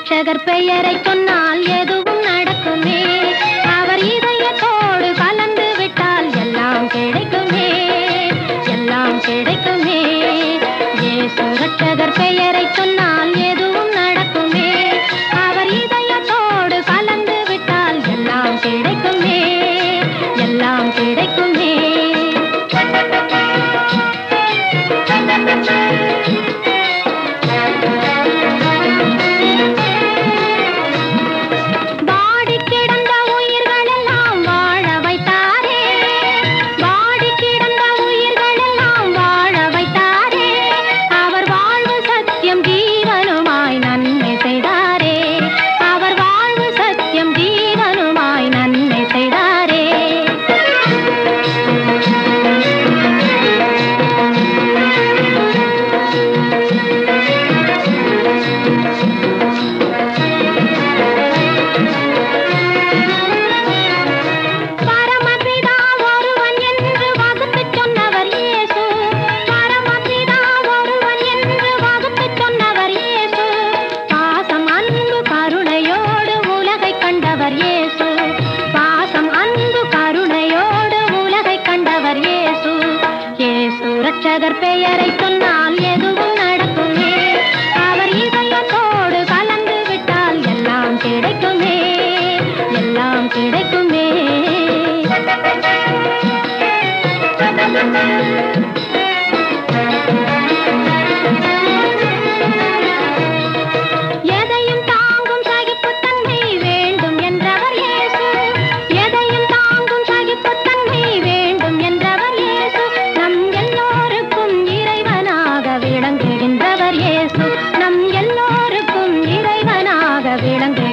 ரட்சகர் பெயரை சொன்னால் எதுவும் நடக்குமே அவர் இதயத்தோடு கலந்து விட்டால் எல்லாம் கிடைக்குமே எல்லாம் கிடைக்குமே இயேசு ரட்சகர் பெயரை சொன்னால் எதுவும் நடக்குமே அவர் இதயத்தோடு கலந்து விட்டால் எல்லாம் கிடைக்குமே எல்லாம் கிடைக்குமே வாடி கிடந்த உயிர்கள் எல்லாம் வாழ வைத்தாரே வாடி கிடந்த உயிர்கள் எல்லாம் வாழ வைத்தாரே அவர் வாழ்வு சத்தியம் ஜீவனுமாய் நன்மை செய்தாரே அவர் வாழ்வு சத்தியம் ஜீவனுமாய் நன்மை செய்தாரே பரமபிதா ஒருவன் என்று வகுத்துச் சொன்னவர் இயேசு பரமபிதா ஒருவன் என்று வகுத்துச் சொன்னவர் இயேசு பாசம் அன்பு கருணையோடு உலகை கண்டவர் இயேசு பாசம் அன்பு கருணையோடு உலகை கண்டவர் இயேசு இயேசு ரட்சகர் பெயரை சொன்னால் எதுவும் நடக்குமே அவர் இதயத்தோடு கலந்து விட்டால் எல்லாம் கிடைக்குமே எல்லாம் கிடைக்குமே எதையும் தாங்கும் சகிப்புத்தன்மை வேண்டும் என்றவர் இயேசு எதையும் தாங்கும் சகிப்புத்தன்மை வேண்டும் என்றவர் இயேசு நம் எல்லோருக்கும் இறைவனாக விளங்குகின்றவர் இயேசு நம் எல்லோருக்கும் இறைவனாக விளங்கு